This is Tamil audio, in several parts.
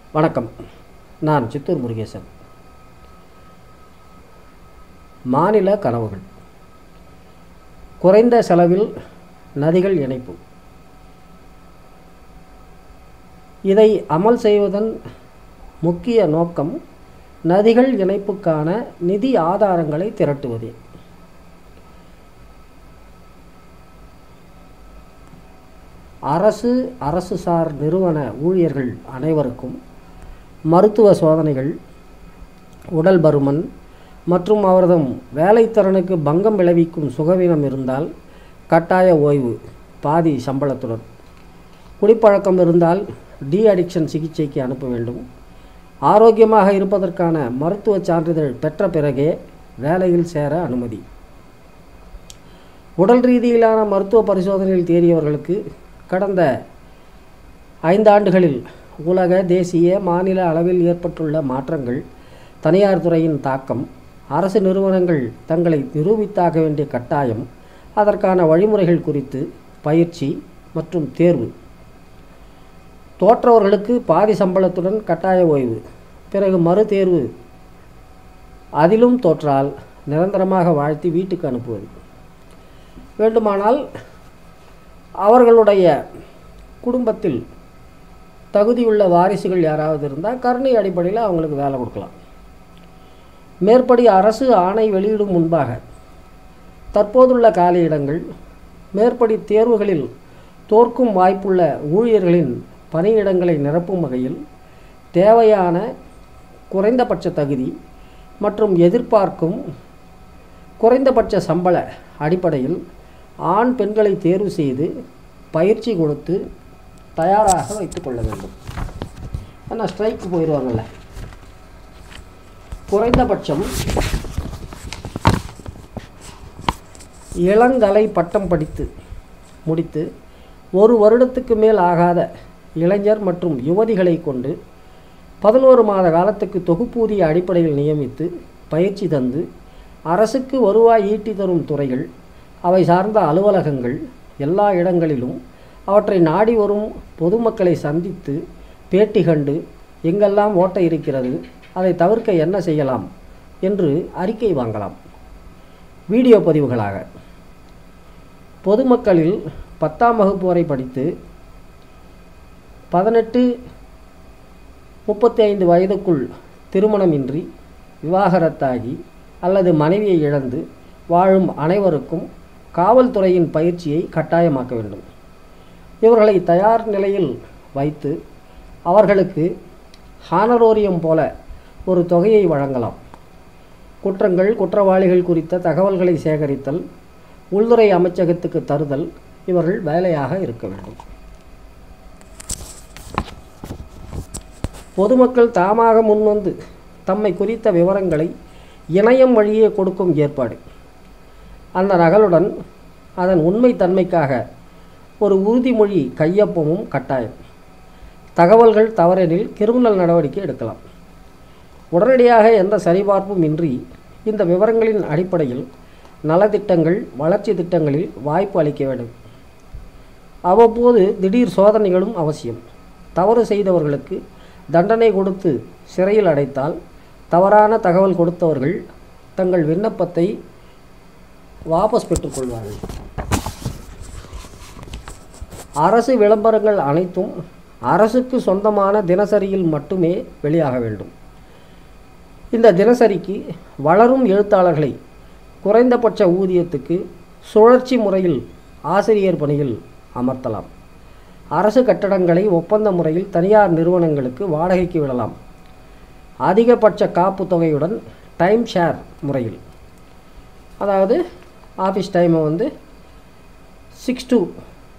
வணக்கம் நான் சித்தூர் முருகேசன் மாநில கனவுகள் குறைந்த செலவில் நதிகள் இணைப்பு இதை அமல் செய்வதன் முக்கிய நோக்கம் நதிகள் இணைப்புக்கான நிதி ஆதாரங்களை திரட்டுவதே அரசு அரசு சார் நிறுவன ஊழியர்கள் அனைவருக்கும் மருத்துவ சோதனைகள் உடல் பருமன் மற்றும் அவரதும் வேலைத்திறனுக்கு பங்கம் விளைவிக்கும் சுகவீனம் இருந்தால் கட்டாய ஓய்வு பாதி சம்பளத்துடன் குடிப்பழக்கம் இருந்தால் டி அடிக்ஷன் சிகிச்சைக்கு அனுப்ப வேண்டும் ஆரோக்கியமாக இருப்பதற்கான மருத்துவ சான்றிதழ் பெற்ற பிறகே வேலையில் சேர அனுமதி உடல் ரீதியிலான மருத்துவ பரிசோதனையில் தேறியவர்களுக்கு கடந்த ஐந்தாண்டுகளில் உலக தேசிய மாநில அளவில் ஏற்பட்டுள்ள மாற்றங்கள் தனியார் துறையின் தாக்கம் அரசு நிறுவனங்கள் தங்களை நிரூபித்தாக வேண்டிய கட்டாயம் அதற்கான வழிமுறைகள் குறித்து பயிற்சி மற்றும் தேர்வு தோற்றவர்களுக்கு பாதி சம்பளத்துடன் கட்டாய ஓய்வு பிறகு மறு தேர்வு அதிலும் தோற்றால் நிரந்தரமாக வாழ்த்தி வீட்டுக்கு அனுப்புவது வேண்டுமானால் அவர்களுடைய குடும்பத்தில் தகுதியுள்ள வாரிசுகள் யாராவது இருந்தால் கருணை அடிப்படையில் அவங்களுக்கு வேலை கொடுக்கலாம் மேற்படி அரசு ஆணை வெளியிடும் முன்பாக தற்போதுள்ள காலியிடங்கள் மேற்படி தேர்வுகளில் தோற்கும் வாய்ப்புள்ள ஊழியர்களின் பணியிடங்களை நிரப்பும் வகையில் தேவையான குறைந்தபட்ச தகுதி மற்றும் எதிர்பார்க்கும் குறைந்தபட்ச சம்பள அடிப்படையில் ஆண் பெண்களை தேர்வு செய்து பயிற்சி கொடுத்து தயாராக வைத்துக்கொள்ள வேண்டும் ஆனால் ஸ்ட்ரைக்கு போயிடுவாங்கள்ல குறைந்தபட்சம் இளங்கலை பட்டம் படித்து முடித்து ஒரு வருடத்துக்கு மேல் ஆகாத இளைஞர் மற்றும் யுவதிகளை கொண்டு பதினோரு மாத காலத்துக்கு தொகுப்பூதிய அடிப்படையில் நியமித்து பயிற்சி தந்து அரசுக்கு வருவாய் ஈட்டி தரும் துறைகள் அவை சார்ந்த அலுவலகங்கள் எல்லா இடங்களிலும் அவற்றை நாடி வரும் பொதுமக்களை சந்தித்து பேட்டி கண்டு எங்கெல்லாம் ஓட்டை இருக்கிறது அதை தவிர்க்க என்ன செய்யலாம் என்று அறிக்கை வாங்கலாம் வீடியோ பதிவுகளாக பொதுமக்களில் பத்தாம் வகுப்பு வரை படித்து பதினெட்டு முப்பத்தி ஐந்து வயதுக்குள் திருமணமின்றி விவாகரத்தாகி அல்லது மனைவியை இழந்து வாழும் அனைவருக்கும் காவல்துறையின் பயிற்சியை கட்டாயமாக்க வேண்டும் இவர்களை தயார் நிலையில் வைத்து அவர்களுக்கு ஹானரோரியம் போல ஒரு தொகையை வழங்கலாம் குற்றங்கள் குற்றவாளிகள் குறித்த தகவல்களை சேகரித்தல் உள்துறை அமைச்சகத்துக்கு தருதல் இவர்கள் வேலையாக இருக்க வேண்டும் பொதுமக்கள் தாமாக முன்வந்து தம்மை குறித்த விவரங்களை இணையம் வழியே கொடுக்கும் ஏற்பாடு அந்த நகலுடன் அதன் உண்மை தன்மைக்காக ஒரு உறுதிமொழி கையொப்பமும் கட்டாயம் தகவல்கள் தவறெனில் கிரிமினல் நடவடிக்கை எடுக்கலாம் உடனடியாக எந்த சரிபார்ப்பும் இன்றி இந்த விவரங்களின் அடிப்படையில் நலத்திட்டங்கள் வளர்ச்சி திட்டங்களில் வாய்ப்பு அளிக்க வேண்டும் அவ்வப்போது திடீர் சோதனைகளும் அவசியம் தவறு செய்தவர்களுக்கு தண்டனை கொடுத்து சிறையில் அடைத்தால் தவறான தகவல் கொடுத்தவர்கள் தங்கள் விண்ணப்பத்தை வாபஸ் பெற்றுக்கொள்வார்கள் அரசு விளம்பரங்கள் அனைத்தும் அரசுக்கு சொந்தமான தினசரியில் மட்டுமே வெளியாக வேண்டும் இந்த தினசரிக்கு வளரும் எழுத்தாளர்களை குறைந்தபட்ச ஊதியத்துக்கு சுழற்சி முறையில் ஆசிரியர் பணியில் அமர்த்தலாம் அரசு கட்டடங்களை ஒப்பந்த முறையில் தனியார் நிறுவனங்களுக்கு வாடகைக்கு விடலாம் அதிகபட்ச காப்பு தொகையுடன் டைம் ஷேர் முறையில் அதாவது ஆஃபீஸ் டைமை வந்து சிக்ஸ் டு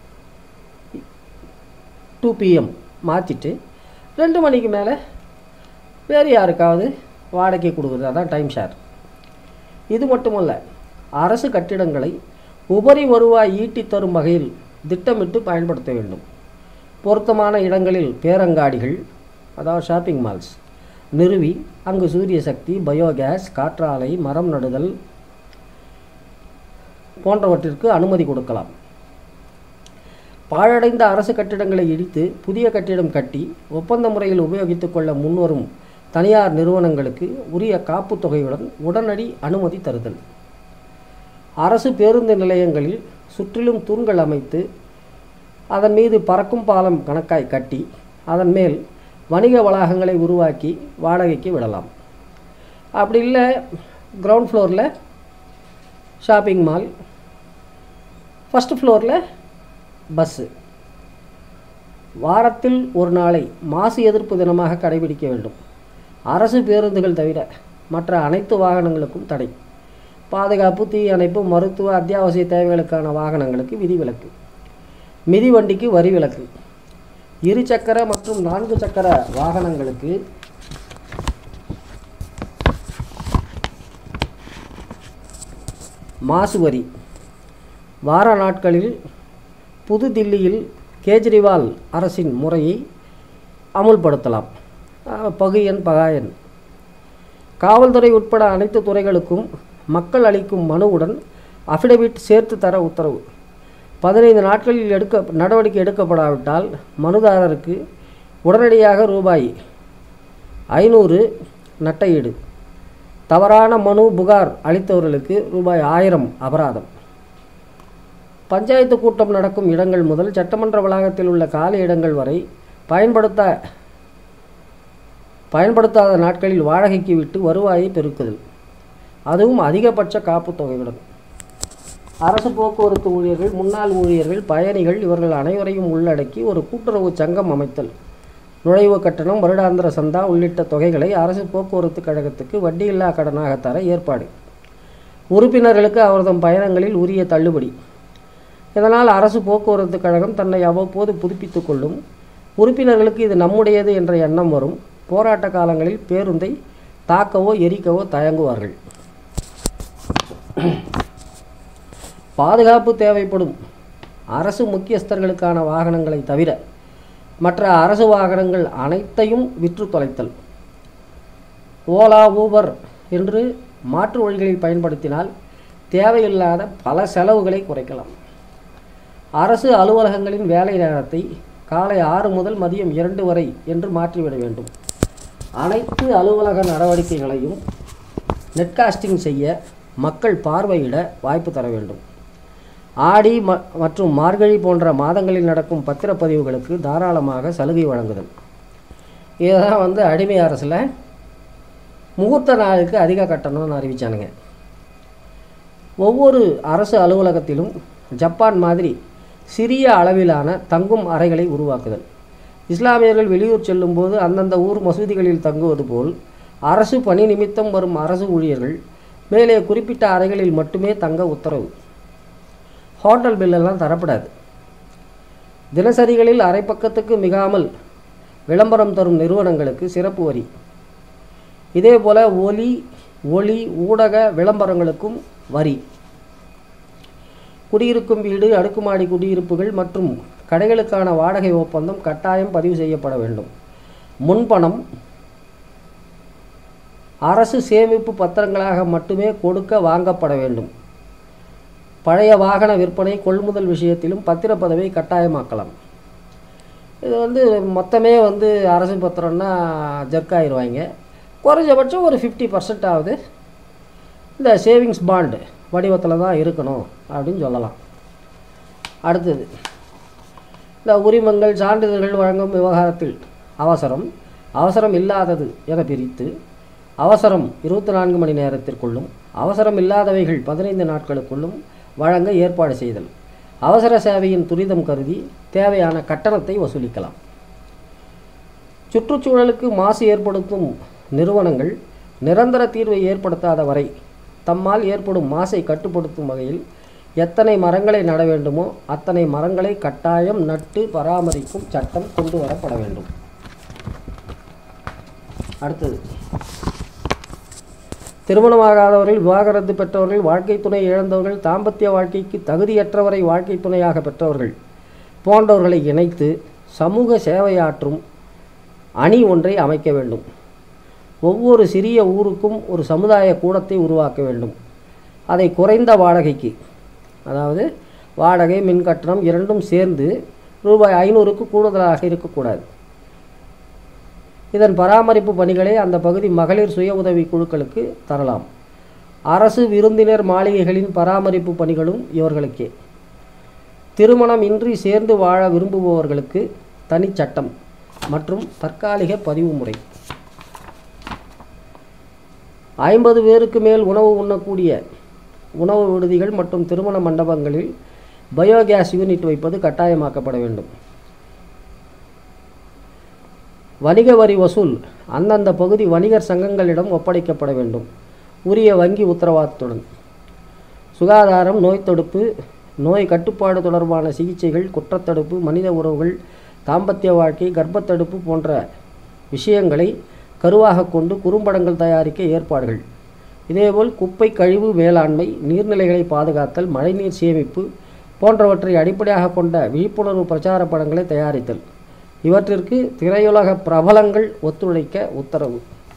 டூ பிஎம் மாற்றிட்டு ரெண்டு மணிக்கு மேலே வேறு யாருக்காவது வாடகை கொடுக்குறது அதான் டைம் ஷேர் இது மட்டுமல்ல அரசு கட்டிடங்களை உபரி வருவாய் ஈட்டி தரும் வகையில் திட்டமிட்டு பயன்படுத்த வேண்டும் பொருத்தமான இடங்களில் பேரங்காடிகள் அதாவது ஷாப்பிங் மால்ஸ் நிறுவி அங்கு சூரிய சக்தி பயோகேஸ் காற்றாலை மரம் நடுதல் போன்றவற்றிற்கு அனுமதி கொடுக்கலாம் பாழடைந்த அரசு கட்டிடங்களை இடித்து புதிய கட்டிடம் கட்டி ஒப்பந்த முறையில் உபயோகித்துக் கொள்ள முன்வரும் தனியார் நிறுவனங்களுக்கு உரிய காப்புத் தொகையுடன் உடனடி அனுமதி தருதல் அரசு பேருந்து நிலையங்களில் சுற்றிலும் தூண்கள் அமைத்து அதன் மீது பறக்கும் பாலம் கணக்காய் கட்டி அதன் மேல் வணிக வளாகங்களை உருவாக்கி வாடகைக்கு விடலாம் அப்படி இல்லை கிரவுண்ட் ஃப்ளோரில் ஷாப்பிங் மால் ஃபஸ்ட்டு ஃப்ளோரில் பஸ்ஸு வாரத்தில் ஒரு நாளை மாசு எதிர்ப்பு தினமாக கடைபிடிக்க வேண்டும் அரசு பேருந்துகள் தவிர மற்ற அனைத்து வாகனங்களுக்கும் தடை பாதுகாப்பு தீ அணைப்பு மருத்துவ அத்தியாவசிய தேவைகளுக்கான வாகனங்களுக்கு விதிவிலக்கு மிதிவண்டிக்கு வரி விலக்கு இரு சக்கர மற்றும் நான்கு சக்கர வாகனங்களுக்கு மாசு வரி வார நாட்களில் புது தில்லியில் கேஜ்ரிவால் அரசின் முறையை அமுல்படுத்தலாம் அஹ், பகுயன் பகாயன் காவல்துறை உட்பட அனைத்து துறைகளுக்கும் மக்கள் அளிக்கும் மனுவுடன் அஃபிடவிட் சேர்த்து தர உத்தரவு பதினைந்து நாட்களில் எடுக்க நடவடிக்கை எடுக்கப்படாவிட்டால் மனுதாரருக்கு உடனடியாக ரூபாய் ஐநூறு நட்டையீடு தவறான மனு புகார் அளித்தவர்களுக்கு ரூபாய் ஆயிரம் அபராதம் பஞ்சாயத்து கூட்டம் நடக்கும் இடங்கள் முதல் சட்டமன்ற வளாகத்தில் உள்ள காலி இடங்கள் வரை பயன்படுத்த பயன்படுத்தாத நாட்களில் வாடகைக்கு விட்டு வருவாயை பெருக்குதல் அதுவும் அதிகபட்ச காப்புத் தொகையுடன் அரசு போக்குவரத்து ஊழியர்கள் முன்னாள் ஊழியர்கள் பயணிகள் இவர்கள் அனைவரையும் உள்ளடக்கி ஒரு கூட்டுறவு சங்கம் அமைத்தல் நுழைவு கட்டணம் வருடாந்திர சந்தா உள்ளிட்ட தொகைகளை அரசு போக்குவரத்து கழகத்துக்கு வட்டியில்லா கடனாக தர ஏற்பாடு உறுப்பினர்களுக்கு அவர்தம் பயணங்களில் உரிய தள்ளுபடி இதனால் அரசு போக்குவரத்து கழகம் தன்னை அவ்வப்போது புதுப்பித்துக் கொள்ளும் உறுப்பினர்களுக்கு இது நம்முடையது என்ற எண்ணம் வரும் போராட்ட காலங்களில் பேருந்தை தாக்கவோ எரிக்கவோ தயங்குவார்கள் பாதுகாப்பு தேவைப்படும் அரசு முக்கியஸ்தர்களுக்கான வாகனங்களை தவிர மற்ற அரசு வாகனங்கள் அனைத்தையும் விற்று தொலைத்தல் ஓலா ஊபர் என்று மாற்று வழிகளில் பயன்படுத்தினால் தேவையில்லாத பல செலவுகளை குறைக்கலாம் அரசு அலுவலகங்களின் வேலை நேரத்தை காலை ஆறு முதல் மதியம் இரண்டு வரை என்று மாற்றிவிட வேண்டும் அனைத்து அலுவலக நடவடிக்கைகளையும் நெட்காஸ்டிங் செய்ய மக்கள் பார்வையிட வாய்ப்பு தர வேண்டும் ஆடி ம மற்றும் மார்கழி போன்ற மாதங்களில் நடக்கும் பத்திரப்பதிவுகளுக்கு தாராளமாக சலுகை வழங்குதல் இதுதான் வந்து அடிமை அரசில் முகூர்த்த நாளுக்கு அதிக கட்டணம்னு அறிவிச்சானுங்க ஒவ்வொரு அரசு அலுவலகத்திலும் ஜப்பான் மாதிரி சிறிய அளவிலான தங்கும் அறைகளை உருவாக்குதல் இஸ்லாமியர்கள் வெளியூர் செல்லும்போது அந்தந்த ஊர் மசூதிகளில் தங்குவது போல் அரசு பணி நிமித்தம் வரும் அரசு ஊழியர்கள் மேலே குறிப்பிட்ட அறைகளில் மட்டுமே தங்க உத்தரவு ஹோட்டல் பில்லெல்லாம் தரப்படாது தினசரிகளில் அரை பக்கத்துக்கு மிகாமல் விளம்பரம் தரும் நிறுவனங்களுக்கு சிறப்பு வரி இதே போல் ஒலி ஒளி ஊடக விளம்பரங்களுக்கும் வரி குடியிருக்கும் வீடு அடுக்குமாடி குடியிருப்புகள் மற்றும் கடைகளுக்கான வாடகை ஒப்பந்தம் கட்டாயம் பதிவு செய்யப்பட வேண்டும் முன்பணம் அரசு சேமிப்பு பத்திரங்களாக மட்டுமே கொடுக்க வாங்கப்பட வேண்டும் பழைய வாகன விற்பனை கொள்முதல் விஷயத்திலும் பத்திரப்பதவை கட்டாயமாக்கலாம் இது வந்து மொத்தமே வந்து அரசு பத்திரம்னா ஜர்க்காயிருவாங்க குறைஞ்சபட்சம் ஒரு ஃபிஃப்டி பர்சன்ட் ஆகுது இந்த சேவிங்ஸ் பாண்டு வடிவத்தில் தான் இருக்கணும் அப்படின்னு சொல்லலாம் அடுத்தது இந்த உரிமங்கள் சான்றிதழ்கள் வழங்கும் விவகாரத்தில் அவசரம் அவசரம் இல்லாதது என பிரித்து அவசரம் இருபத்தி நான்கு மணி நேரத்திற்குள்ளும் அவசரம் இல்லாதவைகள் பதினைந்து நாட்களுக்குள்ளும் வழங்க ஏற்பாடு செய்தல் அவசர சேவையின் துரிதம் கருதி தேவையான கட்டணத்தை வசூலிக்கலாம் சுற்றுச்சூழலுக்கு மாசு ஏற்படுத்தும் நிறுவனங்கள் நிரந்தர தீர்வை ஏற்படுத்தாத வரை தம்மால் ஏற்படும் மாசை கட்டுப்படுத்தும் வகையில் எத்தனை மரங்களை நட வேண்டுமோ அத்தனை மரங்களை கட்டாயம் நட்டு பராமரிக்கும் சட்டம் கொண்டு வரப்பட வேண்டும் அடுத்தது திருமணமாகாதவர்கள் விவாகரத்து பெற்றவர்கள் வாழ்க்கை துணை இழந்தவர்கள் தாம்பத்திய வாழ்க்கைக்கு தகுதியற்றவரை வாழ்க்கை துணையாக பெற்றவர்கள் போன்றவர்களை இணைத்து சமூக சேவையாற்றும் அணி ஒன்றை அமைக்க வேண்டும் ஒவ்வொரு சிறிய ஊருக்கும் ஒரு சமுதாய கூடத்தை உருவாக்க வேண்டும் அதை குறைந்த வாடகைக்கு அதாவது வாடகை மின் கட்டணம் இரண்டும் சேர்ந்து ரூபாய் ஐநூறுக்கு கூடுதலாக இருக்கக்கூடாது இதன் பராமரிப்பு பணிகளை அந்த பகுதி மகளிர் சுய உதவி குழுக்களுக்கு தரலாம் அரசு விருந்தினர் மாளிகைகளின் பராமரிப்பு பணிகளும் இவர்களுக்கே திருமணம் இன்றி சேர்ந்து வாழ விரும்புபவர்களுக்கு தனிச்சட்டம் மற்றும் தற்காலிக பதிவு முறை ஐம்பது பேருக்கு மேல் உணவு உண்ணக்கூடிய உணவு விடுதிகள் மற்றும் திருமண மண்டபங்களில் பயோகேஸ் யூனிட் வைப்பது கட்டாயமாக்கப்பட வேண்டும் வணிக வரி வசூல் அந்தந்த பகுதி வணிகர் சங்கங்களிடம் ஒப்படைக்கப்பட வேண்டும் உரிய வங்கி உத்தரவாதத்துடன் சுகாதாரம் நோய் தடுப்பு நோய் கட்டுப்பாடு தொடர்பான சிகிச்சைகள் குற்றத்தடுப்பு மனித உறவுகள் தாம்பத்திய வாழ்க்கை கர்ப்பத்தடுப்பு போன்ற விஷயங்களை கருவாக கொண்டு குறும்படங்கள் தயாரிக்க ஏற்பாடுகள் இதேபோல் குப்பை கழிவு மேலாண்மை நீர்நிலைகளை பாதுகாத்தல் மழைநீர் சேமிப்பு போன்றவற்றை அடிப்படையாக கொண்ட விழிப்புணர்வு பிரச்சார படங்களை தயாரித்தல் இவற்றிற்கு திரையுலக பிரபலங்கள் ஒத்துழைக்க உத்தரவு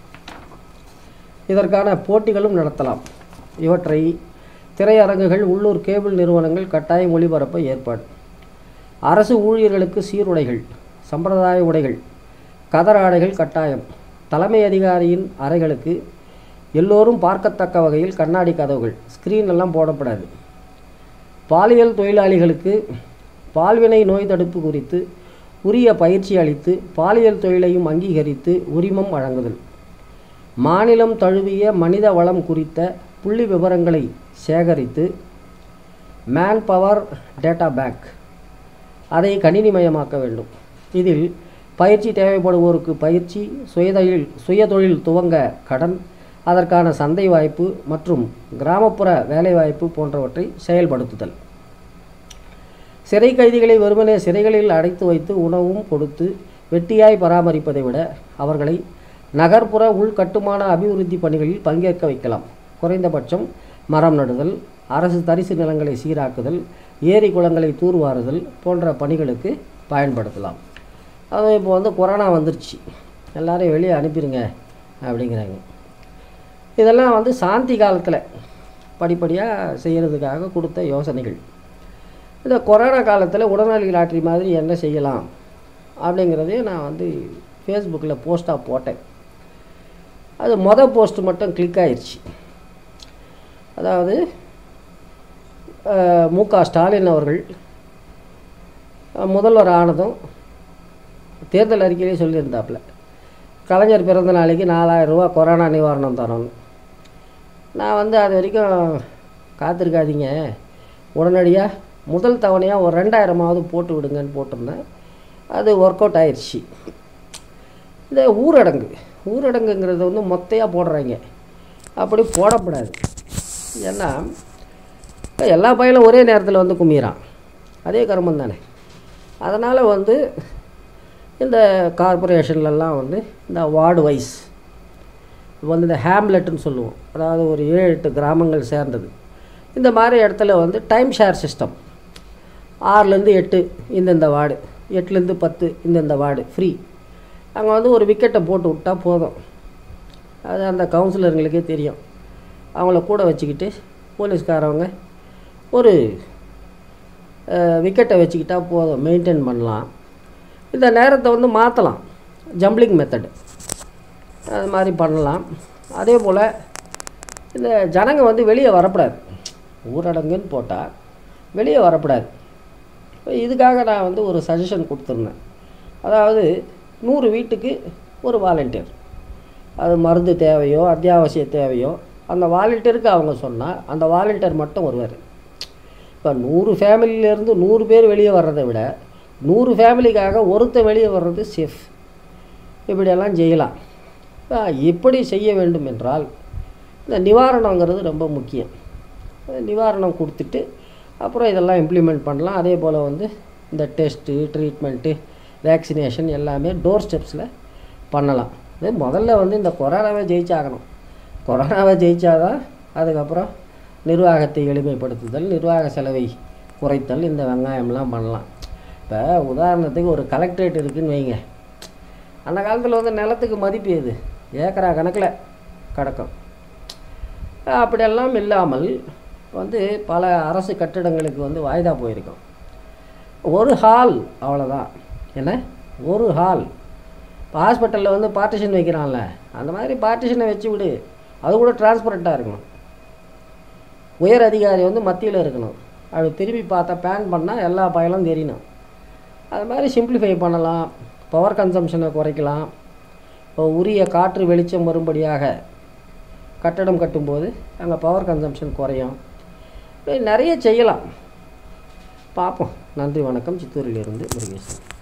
இதற்கான போட்டிகளும் நடத்தலாம் இவற்றை திரையரங்குகள் உள்ளூர் கேபிள் நிறுவனங்கள் கட்டாயம் ஒளிபரப்ப ஏற்பாடு அரசு ஊழியர்களுக்கு சீருடைகள் சம்பிரதாய உடைகள் கதர் ஆடைகள் கட்டாயம் தலைமை அதிகாரியின் அறைகளுக்கு எல்லோரும் பார்க்கத்தக்க வகையில் கண்ணாடி கதவுகள் ஸ்க்ரீன் எல்லாம் போடப்படாது பாலியல் தொழிலாளிகளுக்கு பால்வினை நோய் தடுப்பு குறித்து உரிய பயிற்சி அளித்து பாலியல் தொழிலையும் அங்கீகரித்து உரிமம் வழங்குதல் மாநிலம் தழுவிய மனித வளம் குறித்த புள்ளி விவரங்களை சேகரித்து மேன் பவர் டேட்டா பேங்க் அதை கணினிமயமாக்க வேண்டும் இதில் பயிற்சி தேவைப்படுவோருக்கு பயிற்சி சுயதொழில் சுயதொழில் துவங்க கடன் அதற்கான சந்தை வாய்ப்பு மற்றும் கிராமப்புற வேலைவாய்ப்பு போன்றவற்றை செயல்படுத்துதல் சிறை கைதிகளை வெறுமனே சிறைகளில் அடைத்து வைத்து உணவும் கொடுத்து வெட்டியாய் பராமரிப்பதை விட அவர்களை நகர்ப்புற உள்கட்டுமான அபிவிருத்தி பணிகளில் பங்கேற்க வைக்கலாம் குறைந்தபட்சம் மரம் நடுதல் அரசு தரிசு நிலங்களை சீராக்குதல் ஏரி குளங்களை தூர்வாருதல் போன்ற பணிகளுக்கு பயன்படுத்தலாம் அதுவும் இப்போ வந்து கொரோனா வந்துருச்சு எல்லாரையும் வெளியே அனுப்பிடுங்க அப்படிங்கிறாங்க இதெல்லாம் வந்து சாந்தி காலத்தில் படிப்படியாக செய்கிறதுக்காக கொடுத்த யோசனைகள் இந்த கொரோனா காலத்தில் உடல்நலி லாட்ரி மாதிரி என்ன செய்யலாம் அப்படிங்கிறதையும் நான் வந்து ஃபேஸ்புக்கில் போஸ்ட்டாக போட்டேன் அது மொதல் போஸ்ட் மட்டும் கிளிக் ஆயிடுச்சு அதாவது அஹ், மு க ஸ்டாலின் அவர்கள் அஹ், முதல்வர் ஆனதும் தேர்தல் அறிக்கையிலே சொல்லியிருந்தாப்புல கலைஞர் பிறந்த நாளைக்கு நாலாயிரம் ரூபா கொரோனா நிவாரணம் தரோன்னு நான் வந்து அது வரைக்கும் காத்திருக்காதீங்க உடனடியாக முதல் தவணையாக ஒரு ரெண்டாயிரமாவது போட்டு விடுங்கன்னு போட்டிருந்தேன் அது ஒர்க் அவுட் ஆயிடுச்சு இந்த ஊரடங்கு ஊரடங்குங்கிறது வந்து மொத்தையாக போடுறாங்க அப்படி போடக்கூடாது ஏன்னா எல்லா பையனும் ஒரே நேரத்தில் வந்து குமிறான் அதே கருமம் தானே அதனால் வந்து இந்த கார்பரேஷன்லலாம் வந்து இந்த வார்டு வைஸ் வந்து இந்த ஹேம்லெட்டுன்னு சொல்லுவோம் அதாவது ஒரு ஏழு எட்டு கிராமங்கள் சேர்ந்தது இந்த மாதிரி இடத்துல வந்து டைம் ஷேர் சிஸ்டம் ஆறுலேருந்து எட்டு இந்தந்த வார்டு எட்டுலேருந்து பத்து இந்தந்த வார்டு ஃப்ரீ அங்கே வந்து ஒரு விக்கெட்டை போட்டு விட்டா போதும் அது அந்த கவுன்சிலருங்களுக்கே தெரியும் அவங்கள கூட வச்சுக்கிட்டு போலீஸ்காரவங்க ஒரு விக்கெட்டை வச்சுக்கிட்டா போதும் மெயின்டைன் பண்ணலாம் இந்த நேரத்தை வந்து மாற்றலாம் ஜம்பிளிங் மெத்தடு அது மாதிரி பண்ணலாம் அதே போல் இந்த ஜனங்க வந்து வெளியே வரக்கூடாது ஊரடங்குன்னு போட்டால் வெளியே வரக்கூடாது இதுக்காக நான் வந்து ஒரு சஜஷன் கொடுத்துருந்தேன் அதாவது நூறு வீட்டுக்கு ஒரு வாலண்டியர் அது மருந்து தேவையோ அத்தியாவசிய தேவையோ அந்த வாலண்டியருக்கு அவங்க சொன்னால் அந்த வாலண்டியர் மட்டும் வருவார் இப்போ நூறு ஃபேமிலியிலேருந்து நூறு பேர் வெளியே வர்றதை விட நூறு ஃபேமிலிக்காக ஒருத்தன் வெளியே வர்றது சேஃப் இப்படியெல்லாம் செய்யலாம் ஆ, இப்படி செய்ய வேண்டும் என்றால் இந்த நிவாரணங்கிறது ரொம்ப முக்கியம் நிவாரணம் கொடுத்துட்டு அப்புறம் இதெல்லாம் இம்ப்ளிமெண்ட் பண்ணலாம் அதே போல் வந்து இந்த டெஸ்ட்டு ட்ரீட்மெண்ட்டு வேக்சினேஷன் எல்லாமே டோர் ஸ்டெப்ஸில் பண்ணலாம் இது முதல்ல வந்து இந்த கொரோனாவை ஜெயிச்சாகணும் கொரோனாவை ஜெயிச்சாதான் அதுக்கப்புறம் நிர்வாகத்தை எளிமைப்படுத்துதல் நிர்வாக செலவை குறைத்தல் இந்த வெங்காயம்லாம் பண்ணலாம் இப்போ உதாரணத்துக்கு ஒரு கலெக்டரேட் இருக்குன்னு வைங்க அந்த காலத்தில் வந்து நிலத்துக்கு மதிப்பு எது ஏக்கரா கணக்கில் கிடக்கும் அப்படியெல்லாம் இல்லாமல் வந்து பல அரசு கட்டிடங்களுக்கு வந்து வாய்தா போயிருக்கும் ஒரு ஹால் அவ்வளோதான் என்ன ஒரு ஹால் இப்போ ஹாஸ்பிட்டலில் வந்து பார்ட்டிஷன் வைக்கிறான்ல அந்த மாதிரி பார்ட்டிஷனை வச்சு விடு அது கூட டிரான்ஸ்பரண்ட்டாக இருக்கணும் உயர் அதிகாரி வந்து மத்தியில் இருக்கணும் அது திரும்பி பார்த்தா பேன் பண்ணால் எல்லா பயலும் தெரியணும் அது மாதிரி சிம்பிளிஃபை பண்ணலாம் பவர் கன்சம்ஷனை குறைக்கலாம் இப்போ உரிய காற்று வெளிச்சம் வரும்படியாக கட்டடம் கட்டும்போது அங்கே பவர் கன்சம்ஷன் குறையும் இப்படி நிறைய செய்யலாம் பார்ப்போம் நன்றி வணக்கம் சித்தூரிலிருந்து முருகேசன்